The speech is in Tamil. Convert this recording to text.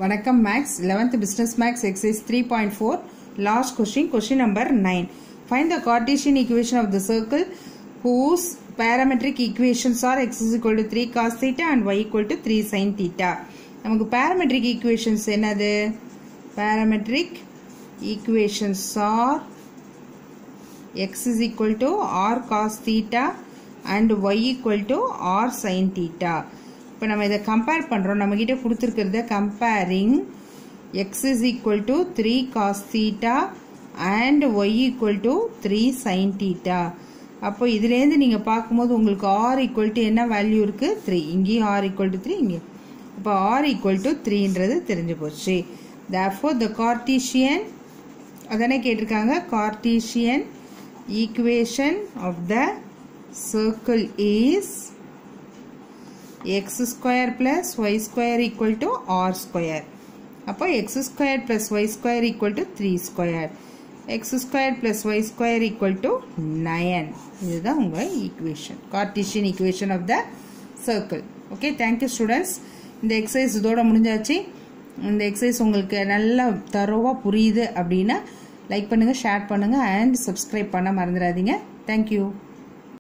வணக்கம் maths 11th business maths exercise three point four last question question number nine find the Cartesian equation of the circle whose parametric equations are x is equal to 3 cos theta and y equal to 3 sin theta நமக்கு parametric equations என்னது parametric equations are x is equal to r cos theta and y equal to r sin theta இப்போ நம்ம இதை கம்பேர் பண்ணுறோம் நம்மக்கிட்ட கொடுத்துருக்கிறத comparing x is equal to three cos theta and y equal to three sine theta அப்போ இதுலேருந்து நீங்கள் பார்க்கும்போது உங்களுக்கு ஆர் ஈக்குவல் டு என்ன வேல்யூ இருக்குது த்ரீ இங்கேயும் ஆர் ஈக்குவல் டு த்ரீ இங்கேயும் அப்போ ஆர் ஈக்குவல் டு த்ரீன்றது தெரிஞ்சு போச்சு தேர்ஃபோர் த கார்டீஷியன் அதானே கேட்டிருக்காங்க Cartesian equation of the circle is x square plus y square equal to r square அப்போ x square plus y square equal to three square x square plus y square equal to nine இதுதான் உங்கள் equation Cartesian equation of the circle okay thank you students இந்த எக்ஸசைஸ் இதோட முடிஞ்சாச்சு இந்த எக்ஸசைஸ் உங்களுக்கு நல்லா தரோவாக புரியுது அப்படின்னா லைக் பண்ணுங்கள் ஷேர் பண்ணுங்கள் அண்ட் சப்ஸ்கிரைப் பண்ண மறந்துடாதீங்க தேங்க்யூ